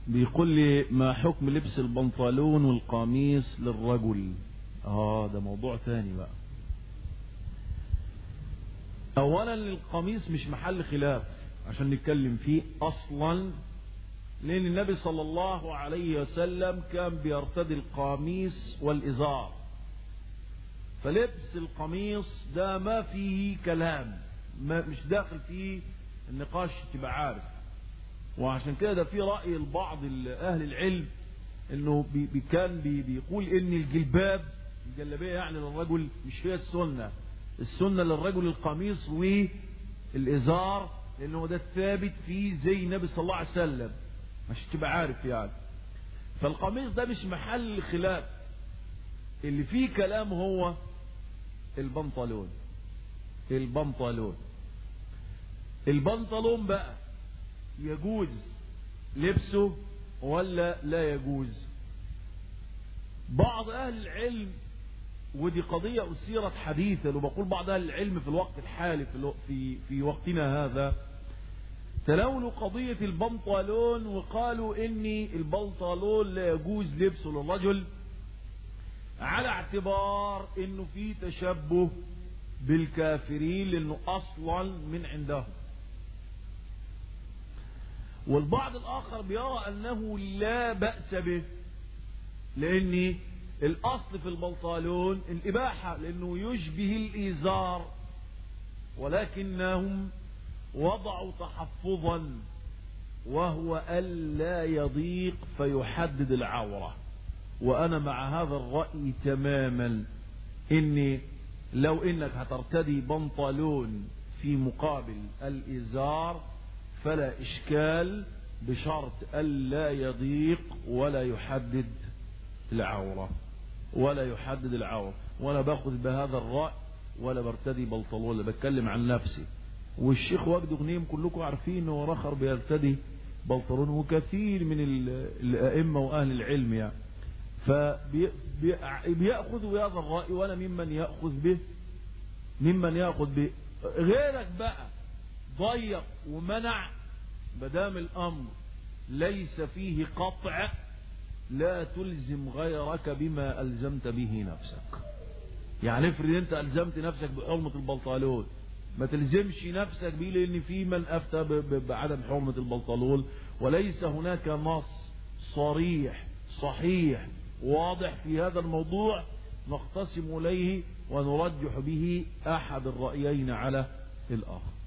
بيقول لي ما حكم لبس البنطلون والقميص للرجل اه ده موضوع تاني بقى اولا القميص مش محل خلاف عشان نتكلم فيه اصلا لان النبي صلى الله عليه وسلم كان بيرتدي القميص والازار فلبس القميص ده ما فيه كلام ما مش داخل فيه النقاش تبقى عارف وعشان كده ده في رأي البعض اهل العلم انه بي بي كان بي بيقول ان الجلباب الجلابيه يعني للرجل مش هي السنه السنه للرجل القميص والازار لانه ده الثابت في زي النبي صلى الله عليه وسلم مش تبقى عارف يعني فالقميص ده مش محل خلاف اللي فيه كلام هو البنطلون البنطلون البنطلون بقى يجوز لبسه ولا لا يجوز بعض اهل العلم ودي قضية أثيرت حديثا وبقول بعض أهل العلم في الوقت الحالي في, في, في وقتنا هذا تناولوا قضية البنطلون وقالوا إن البنطلون لا يجوز لبسه للرجل على اعتبار إنه في تشبه بالكافرين لأنه أصلا من عندهم والبعض الآخر بيرى أنه لا بأس به لأن الأصل في البنطلون الإباحة لأنه يشبه الإزار ولكنهم وضعوا تحفظا وهو ألا يضيق فيحدد العورة وأنا مع هذا الرأي تماما إني لو إنك هترتدي بنطلون في مقابل الإزار فلا إشكال بشرط ألا يضيق ولا يحدد العورة ولا يحدد العورة ولا باخذ بهذا الرأي ولا برتدي بلطلون ولا بتكلم عن نفسي والشيخ وجد غنيم كلكم عارفين انه رخر بيرتدي بلطلون وكثير من الأئمة وأهل العلم يعني فبيأخذ بهذا الرأي ولا ممن يأخذ به ممن يأخذ به غيرك بقى ضيق ومنع مدام الأمر ليس فيه قطع لا تلزم غيرك بما ألزمت به نفسك يعني افرض انت ألزمت نفسك بحرمة البلطلون ما تلزمش نفسك به لأن في من أفتى بعدم حرمة البلطلون وليس هناك نص صريح صحيح واضح في هذا الموضوع نقتسم إليه ونرجح به أحد الرأيين على الآخر